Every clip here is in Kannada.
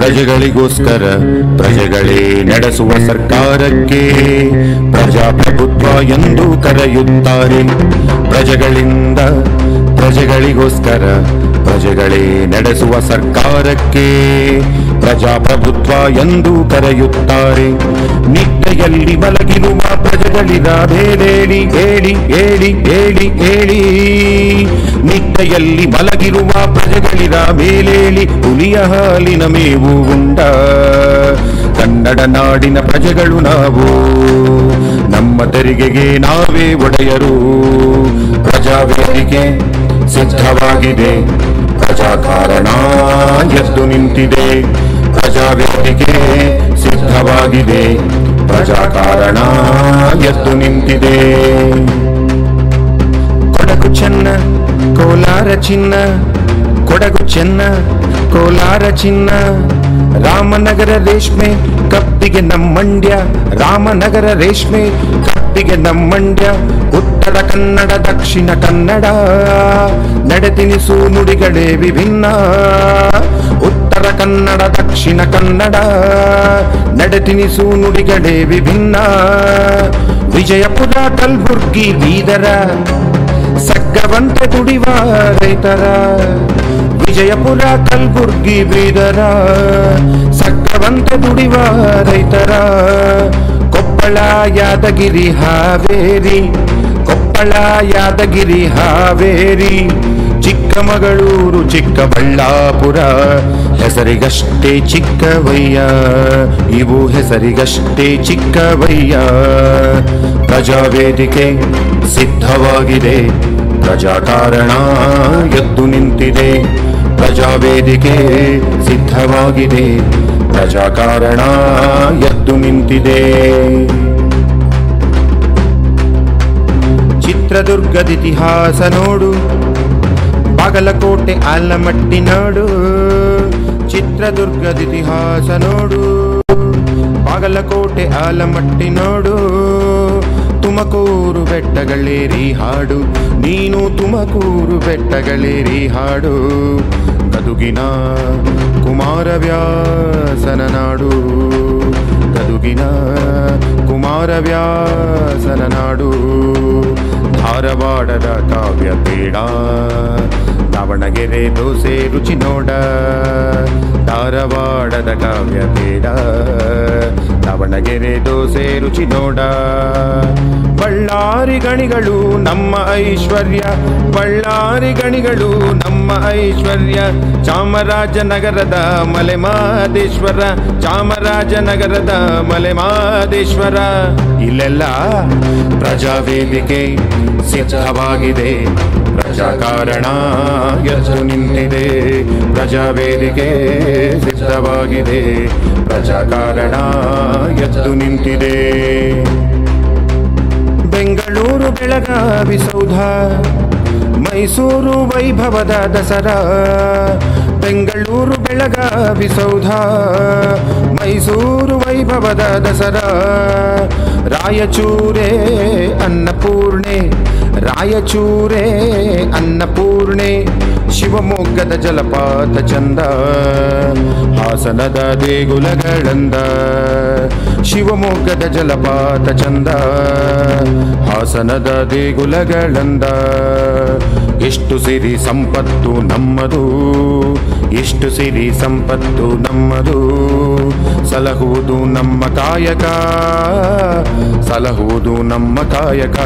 ಪ್ರಜೆಗಳಿಗೋಸ್ಕರ ಪ್ರಜೆಗಳೇ ನಡೆಸುವ ಸರ್ಕಾರಕ್ಕೆ ಪ್ರಜಾಪ್ರಭುತ್ವ ಎಂದು ಕರೆಯುತ್ತಾರೆ ಪ್ರಜೆಗಳಿಂದ ಪ್ರಜೆಗಳಿಗೋಸ್ಕರ ಪ್ರಜೆಗಳೇ ನಡೆಸುವ ಸರ್ಕಾರಕ್ಕೆ ಪ್ರಜಾಪ್ರಭುತ್ವ ಎಂದು ಕರೆಯುತ್ತಾರೆ ನಿದ್ದೆಯಲ್ಲಿ ಮಲಗಿರುವ ಪ್ರಜೆಗಳಿದ ಬೇಡೇಳಿ ಹೇಳಿ ಹೇಳಿ ಹೇಳಿ ಹೇಳಿ ನಿದ್ದೆಯಲ್ಲಿ ಮಲಗಿರುವ ಪ್ರಜೆಗಳಿದ ಮೇಲೇಳಿ ಹುಲಿಯ ಹಾಲಿನ ಮೇವು ಉಂಡ ಕನ್ನಡ ನಾಡಿನ ಪ್ರಜೆಗಳು ನಾವು ನಮ್ಮ ತೆರಿಗೆಗೆ ನಾವೇ ಒಡೆಯರು ಪ್ರಜಾವೇದಿಕೆ ಸಿದ್ಧವಾಗಿದೆ ಪ್ರಜಾಕಾರಣ ಎದ್ದು ನಿಂತಿದೆ ಪ್ರಜಾವೇದಿಕೆ ಸಿದ್ಧವಾಗಿದೆ ಪ್ರಜಾಕಾರಣ ಎದ್ದು ನಿಂತಿದೆ ಕೊಡಗು ಚೆನ್ನ ಕೋಲಾರ ಚಿನ್ನ ಕೊಡಗು ಚೆನ್ನ ಕೋಲಾರ ಚಿನ್ನ ರಾಮನಗರ ರೇಷ್ಮೆ ಕಪ್ಪಿಗೆ ನಮ್ಮಂಡ್ಯ ರಾಮನಗರ ರೇಷ್ಮೆ ಕಪ್ಪಿಗೆ ನಮ್ಮಂಡ್ಯ ಉತ್ತರ ಕನ್ನಡ ದಕ್ಷಿಣ ಕನ್ನಡ ನಡೆತಿನಿಸು ನುಡಿಗಳೇ ವಿಭಿನ್ನ ಉತ್ತರ ಕನ್ನಡ ದಕ್ಷಿಣ ಕನ್ನಡ ನಡೆತಿನಿಸು ನುಡಿಗಳೇ ವಿಭಿನ್ನ ವಿಜಯಪುರ ಕಲ್ಬುರ್ಗಿ ಬೀದರ ಸಗ್ಗವಂತೆ ದುಡಿವ ರೈತರ ವಿಜಯಪುರ ಕಲ್ಬುರ್ಗಿ ಬೀದರ ಸಗ್ಗವಂತೆ ದುಡಿವ ರೈತರ ಕೊಪ್ಪಳ ಯಾದಗಿರಿ ಹಾವೇರಿ ಕೊಪ್ಪಳ ಯಾದಗಿರಿ ಹಾವೇರಿ ಚಿಕ್ಕಮಗಳೂರು ಚಿಕ್ಕಬಳ್ಳಾಪುರ ಹೆಸರಿಗಷ್ಟೇ ಚಿಕ್ಕವಯ್ಯ ಇವು ಹೆಸರಿಗಷ್ಟೇ ಚಿಕ್ಕವಯ್ಯ ಪ್ರಜಾವೇದಿಕೆ ಸಿದ್ಧವಾಗಿದೆ ಪ್ರಜಾಕಾರಣ ಎದ್ದು ನಿಂತಿದೆ ಪ್ರಜಾವೇದಿಕೆ ಸಿದ್ಧವಾಗಿದೆ ಪ್ರಜಾಕಾರಣ ಎದ್ದು ನಿಂತಿದೆ ಚಿತ್ರದುರ್ಗದ ಇತಿಹಾಸ ನೋಡು ಬಾಗಲಕೋಟೆ ಆಲಮಟ್ಟಿ ನಾಡು ಚಿತ್ರದುರ್ಗದ ಇತಿಹಾಸ ನೋಡು ಬಾಗಲಕೋಟೆ ಆಲಮಟ್ಟಿ ನೋಡು ತುಮಕೂರು ಬೆಟ್ಟಗಳೇರಿ ಹಾಡು ನೀನು ತುಮಕೂರು ಬೆಟ್ಟಗಳೇರಿ ಹಾಡು ಗದುಗಿನ ಕುಮಾರವ್ಯಾಸನ ನಾಡು ಗದುಗಿನ ಕುಮಾರವ್ಯಾಸನ ನಾಡು ಧಾರವಾಡದ ಕಾವ್ಯ ಬೇಡ ದಾವಣಗೆರೆ ದೋಸೆ ರುಚಿ ನೋಡ ಧಾರವಾಡದ ಕಾವ್ಯ ಬೇಡ ದಾವಣಗೆರೆ ದೋಸೆ ರುಚಿ ನೋಡ ಬಳ್ಳಾರಿ ಗಣಿಗಳು ನಮ್ಮ ಐಶ್ವರ್ಯ ಬಳ್ಳಾರಿ ಗಣಿಗಳು ನಮ್ಮ ಐಶ್ವರ್ಯ ಚಾಮರಾಜನಗರದ ಮಲೆಮಾದೇಶ್ವರ ಚಾಮರಾಜನಗರದ ಮಲೆಮಾದೇಶ್ವರ ಇಲ್ಲೆಲ್ಲ ಪ್ರಜಾವೇದಿಕೆ ಸಿದ್ಧವಾಗಿದೆ ಪ್ರಜಾಕಾರಣ ಎದ್ದು ನಿಂತಿದೆ ಪ್ರಜಾವೇದಿಕೆ ಸಿದ್ಧವಾಗಿದೆ ಪ್ರಜಾಕಾರಣ ಎದ್ದು ನಿಂತಿದೆ ಬೆಂಗಳೂರು ಬೆಳಗಾವಿ ಸೌಧ ಮೈಸೂರು ವೈಭವದ ದಸರಾ ಬೆಂಗಳೂರು ಬೆಳಗಾವಿ ಸೌಧ ಮೈಸೂರು ವೈಭವದ ದಸರಾ ರಾಯಚೂರೇ ಅನ್ನಪೂರ್ಣೆ ರಾಯಚೂರೇ ಅನ್ನಪೂರ್ಣೆ ಶಿವಮೊಗ್ಗದ ಜಲಪಾತ ಚಂದ ಹಾಸನದ ದೇಗುಲಗಳಂದ ಶಿವಮೊಗ್ಗದ ಜಲಪಾತ ಚಂದ ಹಾಸನದ ದೇಗುಲಗಳಂದ ಎಷ್ಟು ಸಿರಿ ಸಂಪತ್ತು ನಮ್ಮದು ಎಷ್ಟು ಸಿರಿ ಸಂಪತ್ತು ನಮ್ಮದು ಸಲಹುವುದು ನಮ್ಮ ಕಾಯಕ ಸಲಹುವುದು ನಮ್ಮ ಕಾಯಕ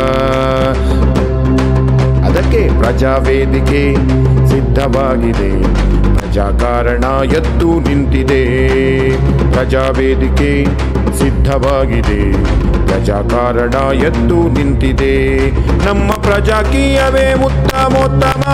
ಅದಕ್ಕೆ ಪ್ರಜಾವೇದಿಕೆ ಸಿದ್ಧವಾಗಿದೆ ಪ್ರಜಾಕಾರಣ ಎದ್ದು ನಿಂತಿದೆ ಪ್ರಜಾವೇದಿಕೆ ಸಿದ್ಧವಾಗಿದೆ ಪ್ರಜಾಕಾರಣ ಎದ್ದು ನಿಂತಿದೆ ನಮ್ಮ ಪ್ರಜಾಕೀಯವೇ ಉತ್ತಮೋತ್ತಮ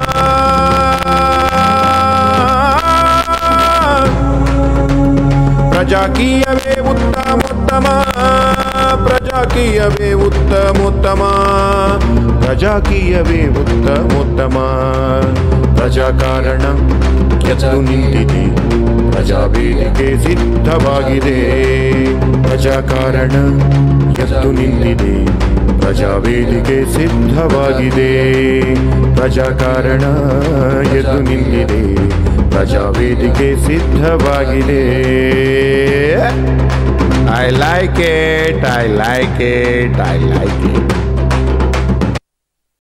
ಪ್ರಜಾಕೀಯವೇ ಉತ್ತಮೋತ್ತಮ ಪ್ರಜಾಕೀಯವೇ ಉತ್ತಮೋತ್ತಮ ಪ್ರಜಾಕೀಯವೇ ಉತ್ತಮೋತ್ತಮ ಪ್ರಜಾಕಾರಣ ಎದ್ದು ನಿಂತಿದೆ ಪ್ರಜಾವೇದಿಕೆ ಸಿದ್ಧವಾಗಿದೆ ಪ್ರಜಾಕಾರಣ ಎದ್ದು ನಿಂತಿದೆ ಪ್ರಜಾವೇದಿಕೆ ಸಿದ್ಧವಾಗಿದೆ ಪ್ರಜಾಕಾರಣ ಎದ್ದು ನಿಂತಿದೆ ಪ್ರಜಾವೇದಿಕೆ ಸಿದ್ಧವಾಗಿದೆ I like it I like it I like it